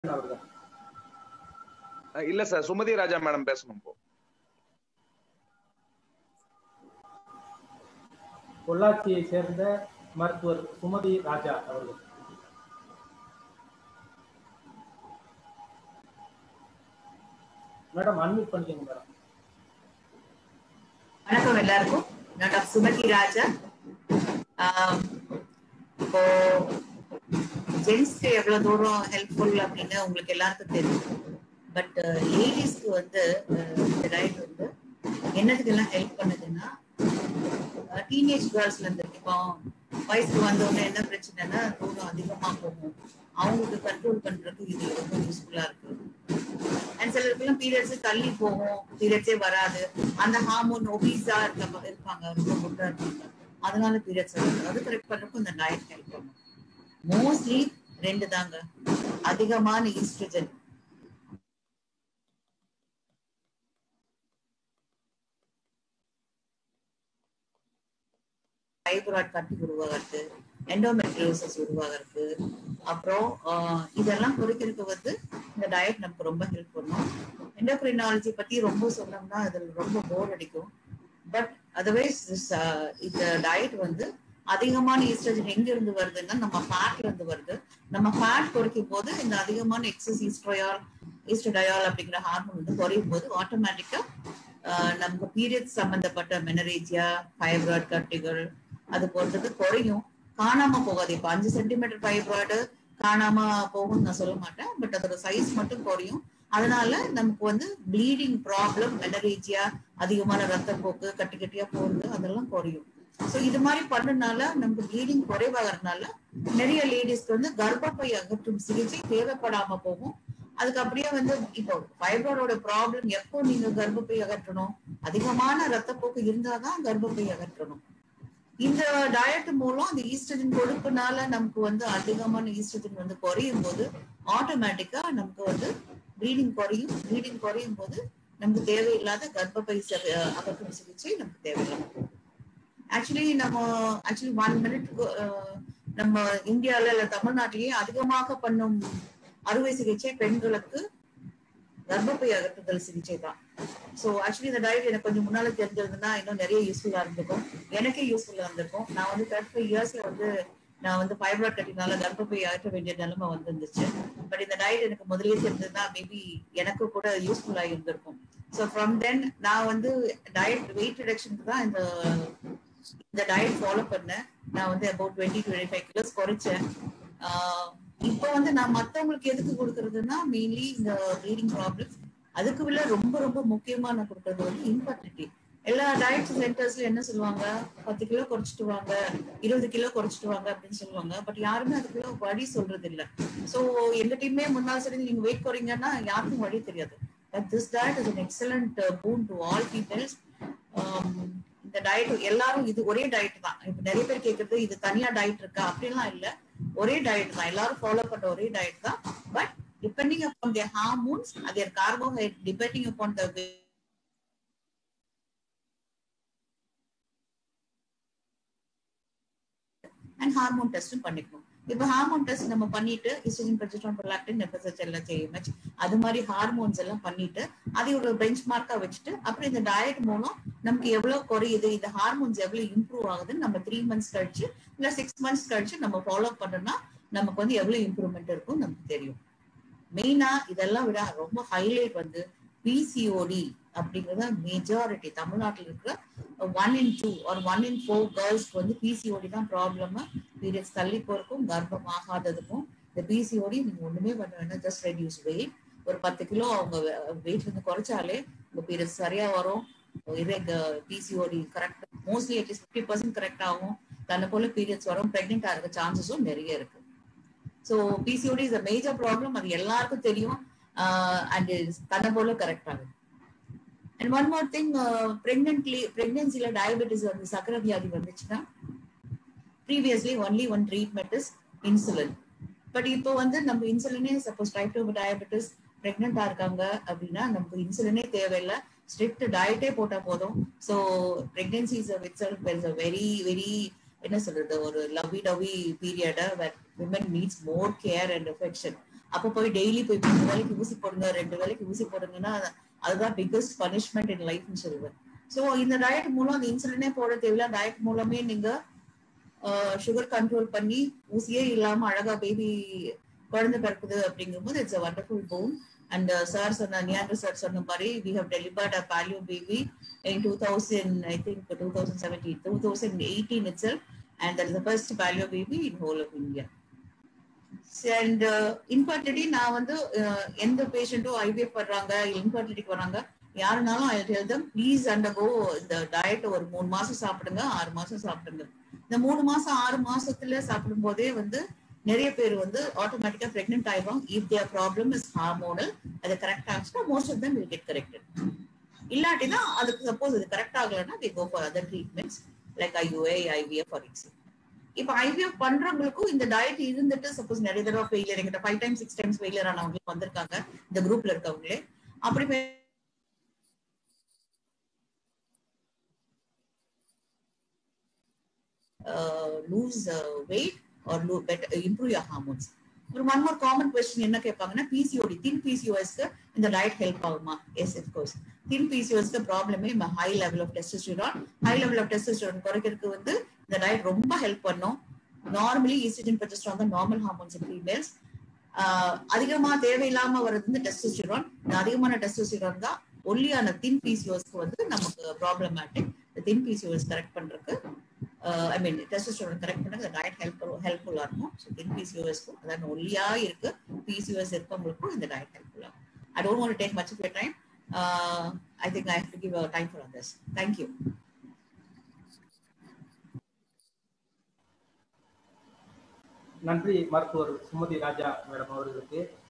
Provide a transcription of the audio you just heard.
அவர்கள் அஹ் இல்ல சார் சுமதி ராஜா மேடம் பேசணும் இப்போ பொள்ளாச்சியை சேர்ந்த மருத்துவர் சுமதி ராஜா அவர்கள் மேடம் அன்மியூட் பண்ணிக்கோங்க மேடம் வணக்கம் எல்லாருக்கும் நான் டாக்டர் சுமதி ராஜா ஆம், இப்போ ஜென்ஸ்க்கு எவ்வளவு தூரம் ஹெல்ப்ஃபுல் அப்படின்னு உங்களுக்கு எல்லாருக்கும் தெரியும் பட் லேடிஸ்க்கு வந்து அஹ், இந்த டயட் வந்து என்னதுக்கெல்லாம் ஹெல்ப் பண்ணுதுன்னா டீனேஜ் கேர்ள்ஸ்ல இருந்து இப்போ வயசுக்கு வந்தவங்க என்ன பிரச்சனைனா தூரம் அதிகமா போகும் அவங்களுக்கு கண்ட்ரோல் பண்றதுக்கு இது ரொம்ப யூஸ்ஃபுல்லா இருக்கு அண்ட் சிலருக்குலாம் பீரியட்ஸ் தள்ளி போகும் பீரியட்ஸே வராது அந்த ஹார்மோன் ஒபீஸா இருக்க இருப்பாங்க ரொம்ப குட்டா இருப்பாங்க அதனால பீரியட்ஸ் வராது அது கரெக்ட் பண்றதுக்கும் இந்த டயட் ஹெல்ப் பண்ணும் மோஸ்ட்லி ரெண்டு தாங்க அதிகமான ஈஸ்ட்ரஜன் ஃபைப்ராய்ட் கட்டி உருவாகிறது எண்டோமெட்ரியோசிஸ் உருவாகிறது அப்புறம் ஆஹ், இதெல்லாம் குறைக்கிறதுக்கு வந்து இந்த டயட் நமக்கு ரொம்ப ஹெல்ப் பண்ணும் எண்டோக்ரினாலஜி பத்தி ரொம்ப சொன்னோம்னா அதுல ரொம்ப போர் அடிக்கும் பட் அதர்வைஸ் இந்த டயட் வந்து அதிகமான ஈஸ்ட்ரஜன் எங்க இருந்து வருதுன்னா நம்ம ஃபேட்ல இருந்து வருது நம்ம ஃபேட் குறைக்கும் போது இந்த அதிகமான எக்ஸஸ் ஈஸ்ட்ரயால் ஈஸ்ட்ரடயால் அப்படிங்கிற ஹார்மோன் வந்து குறையும் போது ஆட்டோமேட்டிக்கா நமக்கு பீரியட்ஸ் சம்பந்தப்பட்ட மெனரேஜியா ஃபைப்ராய்ட் கட்டிகள் அது போன்றது குறையும் காணாம போகாது இப்ப அஞ்சு சென்டிமீட்டர் ஃபைப்ராய்டு காணாம போகும்னு நான் சொல்ல மாட்டேன் பட் அதோட சைஸ் மட்டும் குறையும் அதனால நமக்கு வந்து ப்ளீடிங் ப்ராப்ளம் மெனரேஜியா அதிகமான ரத்தப்போக்கு கட்டி கட்டியா போகுது அதெல்லாம் குறையும் சோ இது மாதிரி பண்ணனால நமக்கு ப்ளீடிங் குறைவாகிறதுனால நிறைய லேடிஸ்க்கு வந்து கர்ப்பப்பை அகற்றும் சிகிச்சை தேவைப்படாம போகும் அதுக்கு அப்படியே வந்து இப்போ ஃபைப்ராய்டோட ப்ராப்ளம் எப்போ நீங்க கர்ப்பப்பை அகற்றணும் அதிகமான ரத்தப்போக்கு இருந்தாதான் கர்ப்பப்பை அகற்றணும் இந்த டயட் மூலம் அந்த ஈஸ்ட்ரஜன் கொடுப்புனால நமக்கு வந்து அதிகமான ஈஸ்ட்ரஜன் வந்து குறையும் போது ஆட்டோமேட்டிக்கா நமக்கு வந்து ப்ளீடிங் குறையும் ப்ளீடிங் குறையும் போது நமக்கு தேவையில்லாத கர்ப்பப்பை ச- அகற்றும் சிகிச்சை நமக்கு தேவையில்லாம போகும் ஆக்சுவலி நம்ம ஆக்சுவலி ஒன் மினிட் நம்ம இந்தியால இல்ல தமிழ்நாட்டிலேயே அதிகமாக பண்ணும் அறுவை சிகிச்சை பெண்களுக்கு கர்ப்பப்பை அகற்றுதல் சிகிச்சை தான் சோ ஆக்சுவலி இந்த டயட் எனக்கு கொஞ்சம் முன்னால தெரிஞ்சிருந்ததுன்னா இன்னும் நிறைய யூஸ்ஃபுல்லா இருந்திருக்கும் எனக்கே யூஸ்ஃபுல்லா இருந்திருக்கும் நான் வந்து தேர்ட்டி ஃபைவ் இயர்ஸ்ல வந்து நான் வந்து ஃபைப்ராய்ட் கட்டினால கர்ப்பப்பை அகற்ற வேண்டிய நிலைமை வந்துருந்துச்சு பட் இந்த டயட் எனக்கு முதல்லயே தெரிஞ்சதுன்னா மேபி எனக்கு கூட யூஸ்ஃபுல்லா இருந்திருக்கும் ஸோ ஃப்ரம் தென் நான் வந்து டயட் வெயிட் ரிடக்ஷனுக்கு தான் இந்த இந்த டயட் ஃபாலோ பண்ணேன் நான் வந்து about twenty twenty five kilos குறைச்சேன் ஆஹ் இப்போ வந்து நான் மத்தவங்களுக்கு எதுக்கு கொடுக்கறதுன்னா மெயின்லி இந்த ப்ளீடிங் ப்ராப்ளம் அதுக்கு விட ரொம்ப ரொம்ப முக்கியமா நான் கொடுக்கறது வந்து இன்ஃபர்டிலிட்டி எல்லா டயட் சென்டர்ஸ்ல என்ன சொல்லுவாங்க பத்து கிலோ குறைச்சிட்டு வாங்க இருபது கிலோ குறைச்சிட்டு வாங்க அப்படின்னு சொல்லுவாங்க பட் யாருமே அதுக்குள்ள வழி சொல்றது இல்ல சோ எங்க டீமே முன்னாள் சரி நீங்க வெயிட் குறைங்கன்னா யாருக்கும் வழி தெரியாது but this diet is an excellent boon to all peoples இந்த டயட் எல்லாரும் இது ஒரே டயட் தான் இப்ப நிறைய பேர் கேக்குறது இது தனியா டயட் இருக்கா அப்படிலாம் இல்ல ஒரே டயட் தான் எல்லாரும் ஃபாலோ பண்ற ஒரே டயட் தான் but depending upon their hormones their carbohydrate depending upon the way and hormone டெஸ்டும் பண்ணிக்கணும் இப்போ ஹார்மோன் டெஸ்ட் நம்ம பண்ணிட்டு இஸ்ட்ரஜன் ப்ரொஜெஸ்ட்ரான் ப்ரொலாக்டின் எஃப்எஸ்ஹெச் எல்லாம் ஜேஎம்ஹெச் அது மாதிரி ஹார்மோன்ஸ் எல்லாம் பண்ணிட்டு அதை ஒரு பெஞ்ச் மார்க்கா வச்சுட்டு அப்புறம் இந்த டயட் மூலம் நமக்கு எவ்வளவு குறையுது இந்த ஹார்மோன்ஸ் எவ்வளவு இம்ப்ரூவ் ஆகுதுன்னு நம்ம த்ரீ மந்த்ஸ் கழிச்சு இல்ல சிக்ஸ் மந்த்ஸ் கழிச்சு நம்ம ஃபாலோ பண்ணோம்னா நமக்கு வந்து எவ்வளவு இம்ப்ரூவ்மெண்ட் இருக்கும் நமக்கு தெரியும் மெயினா இதெல்லாம் விட ரொம்ப ஹைலைட் வந்து பிசிஓடி அப்படிங்கறது மெஜாரிட்டி தமிழ்நாட்டில் இருக்கிற ஒன் இன் டூ ஒரு ஒன் இன் ஃபோர் கேர்ள்ஸ்க்கு வந்து பிசிஓடி தான் ப்ராப்ளம் பீரியட்ஸ் தள்ளி போறதுக்கும் கர்ப்பம் ஆகாததுக்கும் இந்த பிசிஓடி நீங்க ஒண்ணுமே பண்ண வேண்டாம் ஜஸ்ட் ரெடியூஸ் வெயிட் ஒரு பத்து கிலோ அவங்க வெயிட்ல இருந்து குறைச்சாலே உங்க பீரியட்ஸ் சரியா வரும் இதே PCOD correct mostly at least fifty percent correct ஆகும் தன்னை போல பீரியட்ஸ் வரும் பிரெக்னெண்டா இருக்க சான்சஸும் நிறைய இருக்கு so PCOD is a major problem அது எல்லாருக்கும் தெரியும் அண்ட் தன்னை போல கரெக்ட் ஆகுது and one more thing pregnantly பிரெக்னன்சில டயபெட்டிஸ் வந்து சக்கரை வியாதி வந்துச்சுன்னா previously only one treatment is insulin but இப்போ வந்து நம்ம இன்சுலினே சப்போஸ் டைப் டூ டயபெட்டிஸ் பிரெக்னெண்டா இருக்காங்க அப்படின்னா நமக்கு இன்சுலினே தேவையில்லை ஸ்ட்ரிக்ட் டயட்டே போட்டா போதும் so pregnancy is itself is a very very என்ன சொல்றது ஒரு லவ்வி டவ்வி பீரியட women needs more care and affection அப்ப போய் டெய்லி போய் மூணு வேலைக்கு ஊசி போடுங்க ரெண்டு வேலைக்கு ஊசி போடுங்கன்னா அதுதான் பிக்கஸ்ட் பனிஷ்மெண்ட் இன் லைஃப்னு சொல்லுவேன் ஸோ இந்த டயட் மூலம் அந்த இன்சுலினே போட தேவையில்ல டயட் மூலமே நீங்க சுகர் கண்ட்ரோல் பண்ணி ஊசியே இல்லாம அழகா பேபி குழந்தை பிறக்குது அப்படிங்கும்போது it's a wonderful boon and sir சொன்ன நியாண்டர் சார் சொன்ன மாதிரி we have delivered a paleo baby in two thousand I think two thousand seventeen two thousand eighteen it's and that is the first paleo baby in whole of India and infertility நான் வந்து uh, எந்த பேஷண்ட்டும் IVF வர்றாங்க இன்ஃபர்டிலிட்டிக்கு வராங்க யாருனாலும் I tell them please undergo இந்த diet ஒரு மூணு மாசம் சாப்பிடுங்க ஆறு மாசம் சாப்பிடுங்க இந்த மூணு மாசம் ஆறு மாசத்துல சாப்பிடும் போதே வந்து நிறைய பேர் வந்து ஆட்டோமேட்டிக்கா பிரெக்னென்ட் ஆயிடும் if their problem is hormonal அது கரெக்ட் ஆச்சுன்னா most of them will get corrected இல்லாட்டினா அதுக்கு சப்போஸ் இது கரெக்ட் ஆகலைன்னா they go for other treatments like IUA IVF for example இப்ப ஐவிஎஃப் பண்றவங்களுக்கும் இந்த டயட் இருந்துட்டு சப்போஸ் நிறைய தடவை ஃபெயிலியர் எங்கிட்ட five times six times failure ஆனவங்களுக்கு வந்திருக்காங்க இந்த குரூப்ல இருக்கவங்களே அப்படி fe- uh, lose uh, weight or lo- better, improve your hormones. ஒரு ஒன் மோர் காமன் கொஸ்டின் என்ன கேட்பாங்கன்னா பிசிஓடி தின் பிசிஓஎஸ்க்கு இந்த டயட் ஹெல்ப் ஆகுமா எஸ் கோர்ஸ் தின் பிசிஓஎஸ்க்கு ப்ராப்ளமே high level of testosterone high level of testosterone குறைக்கிறதுக்கு வந்து இந்த டயட் ரொம்ப ஹெல்ப் பண்ணும் நார்மலி ஈஸ்ட்ரஜன் ப்ரொஜெஸ்ட்ரான் தான் நார்மல் ஹார்மோன்ஸ் இன் ஃபீமேல்ஸ் அதிகமா தேவையில்லாம வர்றது வந்து டெஸ்டோஸ்டிரான் இந்த அதிகமான டெஸ்டோஸ்டிரான் தான் ஒல்லியான தின் பிசிஓஸ்க்கு வந்து நமக்கு ப்ராப்ளமேட்டிக் தின் பிசிஓஎஸ் கரெக்ட் பண்றதுக்கு ஐ மீன் டெஸ்டோஸ்டெரான் கரெக்ட் பண்ண டயட் ஹெல்ப் ஹெல்ப்ஃபுல்லா இருக்கும் ஸோ தின் பிசிஓஎஸ்க்கும் அதாவது ஒல்லியா இருக்கு பிசிஓஎஸ் இருக்கவங்களுக்கும் இந்த டயட் ஹெல்ப்ஃபுல்லா இருக்கும் I don't want take much of your time I think I have to give time for others thank you நன்றி மருத்துவர் சுமதி ராஜா மேடம் அவர்களுக்கு